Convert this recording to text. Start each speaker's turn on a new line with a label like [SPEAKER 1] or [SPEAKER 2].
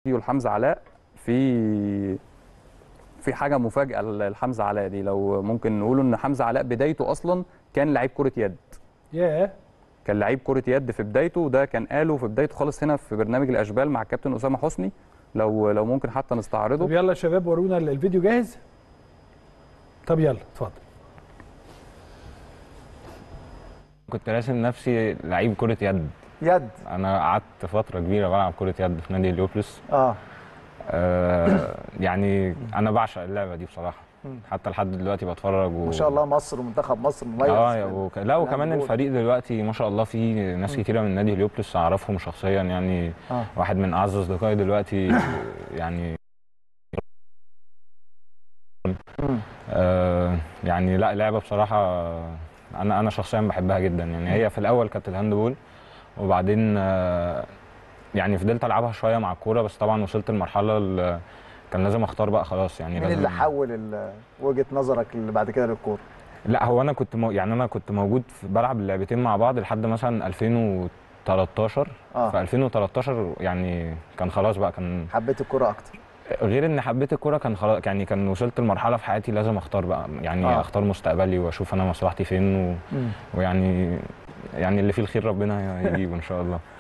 [SPEAKER 1] والحمزه علاء في في حاجه مفاجاه لحمزه علاء دي لو ممكن نقوله ان حمزه علاء بدايته اصلا كان لعيب كره يد
[SPEAKER 2] ياه
[SPEAKER 1] كان لعيب كره يد في بدايته وده كان قاله في بدايته خالص هنا في برنامج الاشبال مع الكابتن اسامه حسني لو لو ممكن حتى
[SPEAKER 2] طب
[SPEAKER 1] نستعرضه
[SPEAKER 2] يلا يا شباب ورونا الفيديو جاهز طب يلا اتفضل
[SPEAKER 3] كنت راسم نفسي لعيب كرة يد
[SPEAKER 4] يد
[SPEAKER 3] انا قعدت فترة كبيرة بلعب كرة يد في نادي اليوبلس
[SPEAKER 4] اه
[SPEAKER 3] آه يعني انا بعشق اللعبة دي بصراحة
[SPEAKER 4] مم.
[SPEAKER 3] حتى لحد دلوقتي بتفرج و...
[SPEAKER 4] ما شاء الله مصر ومنتخب مصر مميز
[SPEAKER 3] اه
[SPEAKER 4] في
[SPEAKER 3] يا
[SPEAKER 4] ال-
[SPEAKER 3] وك... لا وكمان
[SPEAKER 4] الهاندبول.
[SPEAKER 3] الفريق دلوقتي ما شاء الله فيه ناس كتيرة من نادي اليوبلس اعرفهم شخصيا يعني
[SPEAKER 4] آه.
[SPEAKER 3] واحد من اعز اصدقائي دلوقتي يعني
[SPEAKER 4] مم.
[SPEAKER 3] آه يعني لا لعبه بصراحه انا انا شخصيا بحبها جدا يعني هي في الاول كانت الهاندبول وبعدين آه يعني فضلت العبها شويه مع الكوره بس طبعا وصلت لمرحله ال- كان لازم اختار بقى خلاص يعني
[SPEAKER 4] مين
[SPEAKER 3] لازم
[SPEAKER 4] اللي حول ال- وجهه نظرك اللي بعد كده للكوره
[SPEAKER 3] لا هو انا كنت مو يعني انا كنت موجود في بلعب اللعبتين مع بعض لحد مثلا 2013
[SPEAKER 4] اه
[SPEAKER 3] في 2013 يعني كان خلاص بقى كان
[SPEAKER 4] حبيت الكوره اكتر
[SPEAKER 3] غير ان حبيت الكوره كان خلاص يعني كان وصلت لمرحله في حياتي لازم اختار بقى يعني
[SPEAKER 4] آه.
[SPEAKER 3] آه. اختار مستقبلي واشوف انا مصلحتي فين و...
[SPEAKER 4] مم.
[SPEAKER 3] ويعني يعني اللي فيه الخير ربنا يجيبه ان شاء الله